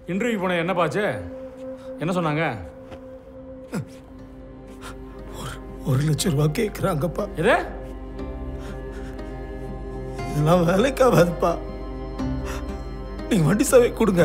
Interview போன என்ன பாச்சு என்ன சொன்னாங்க ஒரு லட்சம் ரூபா கேட்குறாங்கப்பா எது இதெல்லாம் வேலைக்கு ஆகாதுப்பா நீங்க வண்டி சேவை கொடுங்க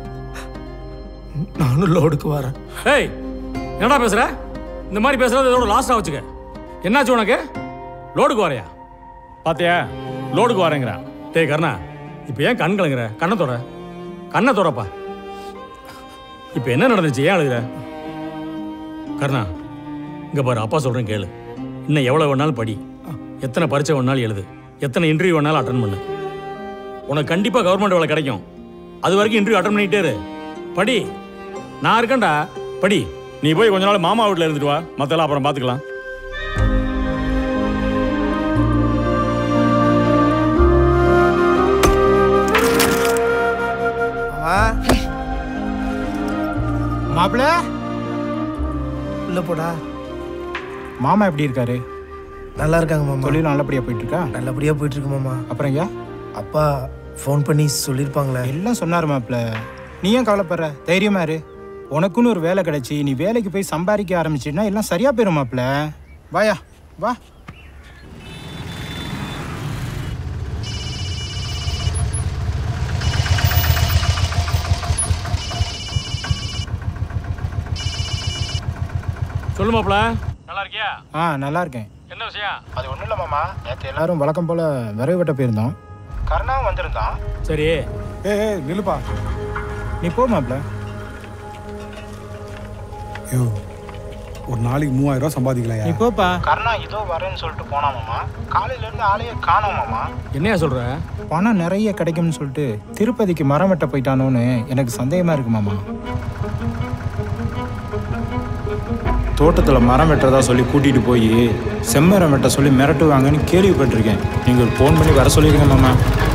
நானும் லோடுக்கு வரேன் ஏய் என்னடா பேசுற இந்த மாதிரி பேசுறது இதோட லாஸ்டா வச்சுக்க என்னாச்சு உனக்கு லோடுக்கு வரையா பாத்தியா லோடுக்கு வரேங்கிறான் டேய் கருணா இப்போ ஏன் கண் கலங்குற கண்ணை தொட கண்ணை தொடப்பா இப்போ என்ன நடந்துச்சு ஏன் அழுகுற கருணா இங்க பாரு அப்பா சொல்றேன் கேளு இன்னும் எவ்வளவு வேணாலும் படி எத்தனை பரீட்சை வேணாலும் எழுது எத்தனை இன்டர்வியூ வேணாலும் அட்டன் பண்ணு உனக்கு கண்டிப்பா கவர்மெண்ட் வேலை கிடைக்கும் அது வரைக்கும் இன்டர்வியூ அட்டன் பண்ணிட்டே இரு படி நான் இருக்கேன்டா படி நீ போய் கொஞ்ச நாள் மாமா வீட்டில் இருந்துட்டு வா மற்றெல்லாம் அப்புறம் பார்த்துக்கலாம் மாப்பிள்ள உள்ள போடா மாமா எப்படி இருக்காரு நல்லா இருக்காங்க மாமா தொழில் நல்லபடியா போயிட்டு இருக்கா நல்லபடியா போயிட்டு இருக்கு மாமா அப்புறம் ஐயா அப்பா ஃபோன் பண்ணி சொல்லியிருப்பாங்களே எல்லாம் சொன்னாரு மாப்பிள்ள நீ ஏன் கவலைப்படுற தைரியமா இரு உனக்குன்னு ஒரு வேலை கிடைச்சி நீ வேலைக்கு போய் சம்பாதிக்க ஆரம்பிச்சின்னா எல்லாம் சரியா போயிரும் மாப்பிள்ள வாயா வா சொல்லு மாப்ள நல்லா இருக்கியா ஆ நல்லா இருக்கேன் என்ன விஷயம் அது ஒன்றும் இல்லை மாமா நேற்று எல்லாரும் வழக்கம் போல விரைவு வெட்ட போயிருந்தோம் கருணாவும் வந்திருந்தான் சரி ஏ நிலுப்பா நீ போ மாப்பிள்ள ஐயோ ஒரு நாளைக்கு மூவாயிரம் ரூபாய் சம்பாதிக்கலையா நீ போப்பா கருணா இதோ வரேன்னு சொல்லிட்டு போனாமாமா காலையில இருந்து ஆளையே காணோமாமா என்னையா சொல்ற பணம் நிறைய கிடைக்கும்னு சொல்லிட்டு திருப்பதிக்கு மரம் வெட்ட போயிட்டானோன்னு எனக்கு சந்தேகமா இருக்கு மாமா தோட்டத்தில் மரம் வெட்டுறதா சொல்லி கூட்டிகிட்டு போய் செம்மரம் வெட்ட சொல்லி மிரட்டுவாங்கன்னு கேள்விப்பட்டிருக்கேன் நீங்கள் ஃபோன் பண்ணி வர சொல்லிருங்க மாமா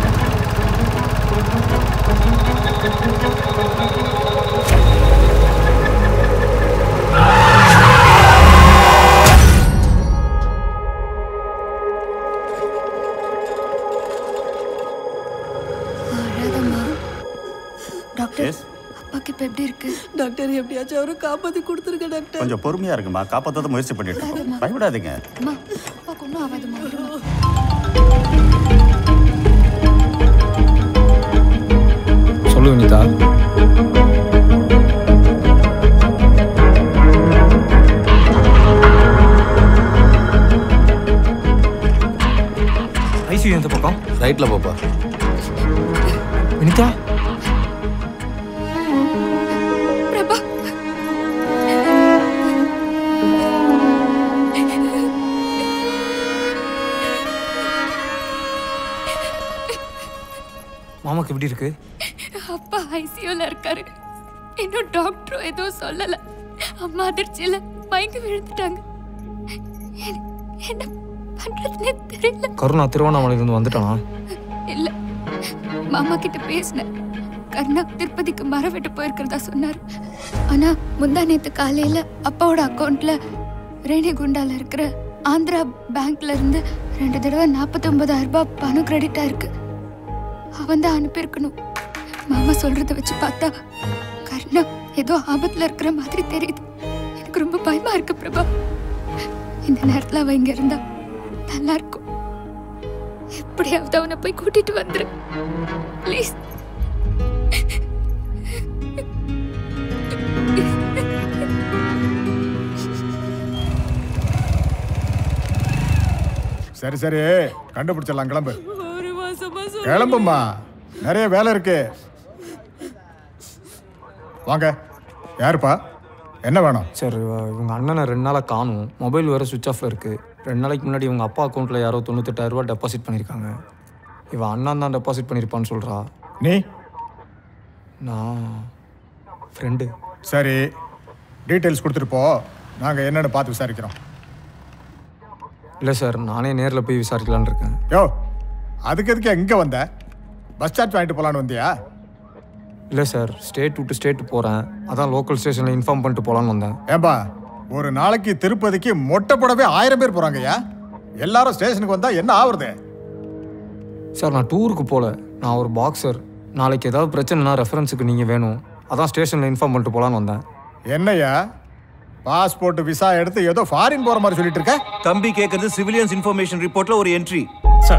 அழாதம்மா டாக்டர் அப்பாக்கு இப்ப எப்படி இருக்கு டாக்டர் எப்படியாச்சும் அவரை காப்பாத்தி கொடுத்துருங்க டாக்டர் கொஞ்சம் பொறுமையா இருக்குமா காப்பாற்ற முயற்சி பண்ணிட்டு இருக்கோம் பயப்படாதீங்க அம்மா அப்பாக்கு ஒன்றும் ஆகாதும்மா விடுமா சொல்லு வினிதா ஐசியூ எந்த பக்கம் ரைட்ல போப்பா வினிதா பிரபா மாமாக்கு எப்படி இருக்கு அப்பா ஐசியூல இருக்காரு இன்னும் டாக்டரும் எதுவும் சொல்லல அம்மா அதிர்ச்சியில மயங்கி விழுந்துட்டாங்க எனக்கு என்ன பண்றதுனே தெரியல கருணா திருவண்ணாமலையிலிருந்து வந்துட்டானா இல்ல மாமா கிட்ட பேசினேன் கர்ணா திருப்பதிக்கு மரம் வெட்ட போயிருக்கிறதா சொன்னார் ஆனா முந்தா நேத்து காலையில அப்பாவோட அக்கௌண்ட்ல ரேணிகுண்டால இருக்கிற ஆந்திரா பேங்க்ல இருந்து ரெண்டு தடவை நாற்பத்தி ஒன்பதாயிரம் ரூபாய் பணம் கிரெடிட் ஆயிருக்கு அவன் தான் அனுப்பியிருக்கணும் மாமா சொல்றத வச்சு பார்த்தா கர்ணா ஏதோ ஆபத்துல இருக்கிற மாதிரி தெரியுது எனக்கு ரொம்ப பயமா இருக்கு பிரபா இந்த நேரத்துல அவ இங்க இருந்தா நல்லா இருக்கும் எப்படியாவது அவனை போய் கூட்டிட்டு வந்துரு ப்ளீஸ் சரி சரி கண்டுபிடிச்சிடலாம் கிளம்பு ஒரு மாசமா சொல்லுங்க. கிளம்புமா நிறைய வேலை இருக்கு வாங்க யாருப்பா என்ன வேணும் சரி இவங்க அண்ணனை ரெண்டு நாளாக காணும் மொபைல் வேறு சுவிச் ஆஃப்ல இருக்கு ரெண்டு நாளைக்கு முன்னாடி இவங்க அப்பா அக்கௌண்ட்டில் யாரோ தொண்ணூத்தெட்டாயிரம் ரூபாய் டெபாசிட் பண்ணியிருக்காங்க இவன் அண்ணன் தான் டெபாசிட் பண்ணியிருப்பான்னு சொல்கிறா நீ நான் ஃப்ரெண்டு சரி டீட்டெயில்ஸ் கொடுத்துட்டு போ நாங்கள் என்னன்னு பார்த்து விசாரிக்கிறோம் இல்லை சார் நானே நேரில் போய் விசாரிக்கலான்னு இருக்கேன் யோ அதுக்கு எதுக்கு எங்கே வந்த பஸ் சார்ஜ் வாங்கிட்டு போகலான்னு வந்தியா இல்லை சார் ஸ்டேட் விட்டு ஸ்டேட் போகிறேன் அதான் லோக்கல் ஸ்டேஷனில் இன்ஃபார்ம் பண்ணிட்டு போகலான்னு வந்தேன் ஏன்பா ஒரு நாளைக்கு திருப்பதிக்கு மொட்டை போடவே ஆயிரம் பேர் போகிறாங்கய்யா எல்லாரும் ஸ்டேஷனுக்கு வந்தால் என்ன ஆகுறது சார் நான் டூருக்கு போகல நான் ஒரு பாக்ஸர் நாளைக்கு ஏதாவது பிரச்சனைனா ரெஃபரன்ஸுக்கு நீங்கள் வேணும் அதான் ஸ்டேஷனில் இன்ஃபார்ம் பண்ணிட்டு போகலான்னு வந்தேன் என்னய்யா பாஸ்போர்ட் விசா எடுத்து ஏதோ ஃபாரின் போற மாதிரி சொல்லிட்டு இருக்க தம்பி கேட்கறது சிவிலியன்ஸ் இன்ஃபர்மேஷன் ரிப்போர்ட்ல ஒரு என்ட்ரி சார்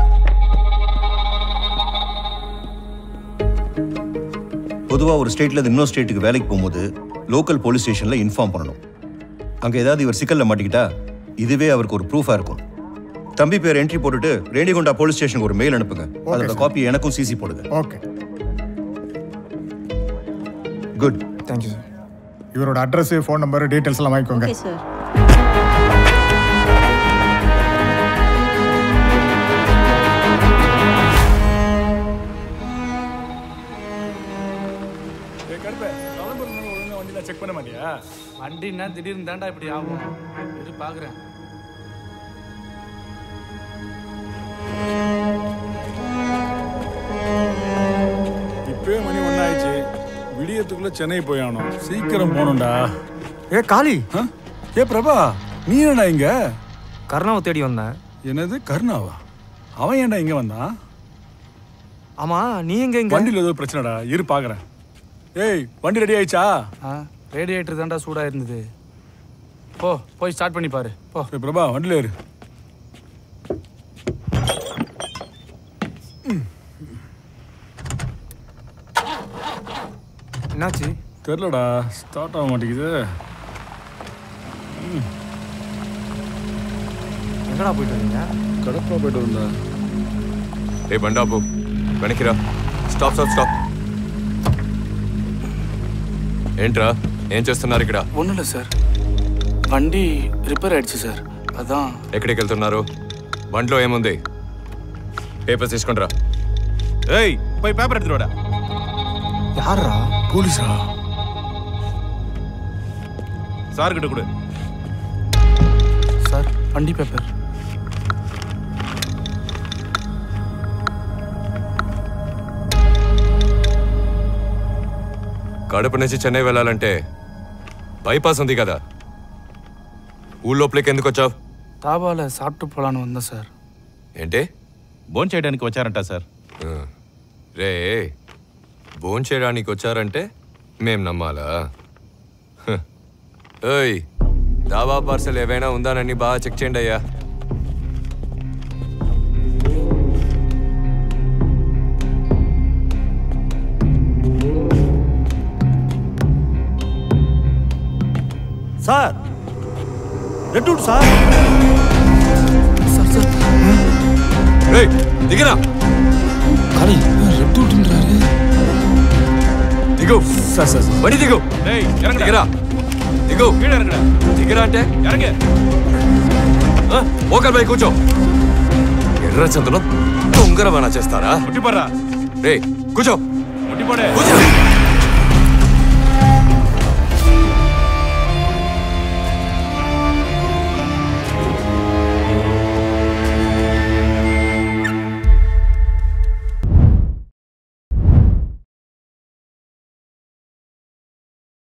பொதுவா ஒரு ஸ்டேட்ல இருந்து இன்னொரு ஸ்டேட்டுக்கு வேலைக்கு போகும்போது லோக்கல் போலீஸ் ஸ்டேஷன்ல இன்ஃபார்ம் பண்ணணும் அங்க ஏதாவது இவர் சிக்கல்ல மாட்டிக்கிட்டா இதுவே அவருக்கு ஒரு ப்ரூஃபா இருக்கும் தம்பி பேர் என்ட்ரி போட்டுட்டு ரேணிகுண்டா போலீஸ் ஸ்டேஷனுக்கு ஒரு மெயில் அனுப்புங்க அதோட sir. காப்பி எனக்கும் சிசி போடுங்க ஓகே குட் தேங்க்யூ சார் இவரோட அட்ரஸ் ஃபோன் நம்பர் டீட்டெயில்ஸ் எல்லாம் வாங்கிக்கோங்க சார் வண்டியில் செக் பண்ண மாட்டியா வண்டின்னா திடீர்னு தாண்டா இப்படி ஆகும் இரு பார்க்குறேன் இப்பவே மணி ஒன்னாயிடுச்சு விடியத்துக்குள்ள சென்னை போய் ஆகணும் சீக்கிரம் போகணும்டா ஏ காளி ஆ? ஏ பிரபா நீ என்னடா இங்க கருணாவை தேடி வந்தேன் என்னது கருணாவா அவன் ஏன்டா இங்க வந்தான் ஆமாம் நீ எங்கே இங்கே வண்டியில் ஏதோ பிரச்சனைடா இரு பாக்குறேன் ஏய் வண்டி ரெடி ஆயிடுச்சா ஆ ரேடியேட்டர் தாண்டா சூடாக இருந்தது போ போய் ஸ்டார்ட் பண்ணி பாரு போ ஏய் பிரபா வண்டியில் ஏறு என்னாச்சு தெரிலடா ஸ்டார்ட் ஆக மாட்டேங்குது எங்கடா போயிட்டு வரீங்க கடப்பா போயிட்டு வந்தா ఏ బండి ఆపు వెనక్కిరా స్టాప్ స్టాప్ స్టాప్ ఏంట్రా ఏం చేస్తున్నారు ఇక్కడ ஒன்றும் இல்லை சார் வண்டி ரிப்பேர் ஆயிடுச்சு சார் அதான் ఎక్కడికి వెళ్తున్నారు బండిలో ఏముంది పేపర్స్ తీసుకుంటారా ஏய் போய் பேப்பர் எடுத்துட்டு வாடா யாரா போலீஸா சார் கிட்ட கொடு சார் வண்டி பேப்பர் కడప నుంచి చెన్నై వెళ్ళాలంటే బైపాస్ ఉంది కదా ఊళ్ళోపలికి ఎందుకు వచ్చావు தாபாவில் சாப்பிட்டு போகலான்னு வந்தேன் சார் ఏంటి బోన్ చేయడానికి వచ్చారంట సార్ ఆ, రే భోంచేయడానికి వచ్చారంటే మేం నమ్మాలా హ. ఏయ్ దాబా పార్సల్ ఏవైనా ఉందానని బాగా చెక్ చేయండి అయ్యా சார் ரெட்டூட் சார் రేయ్ దిగిరా காளி ரெட் விட்டுன்றாரு దిగు சார் சார் சார். బండి దిగు டேய் இறங்குடா దిగిరా దిగు கீழே இறங்குடா దిగిరా అంటే இறங்கு ఆ, మోకాలు పై కూర్చో ఎర్ర చందులో దొంగరవాణా చేస్తారా முட்டி போடுறா రే కూర్చో முட்டி போடு కూర్చో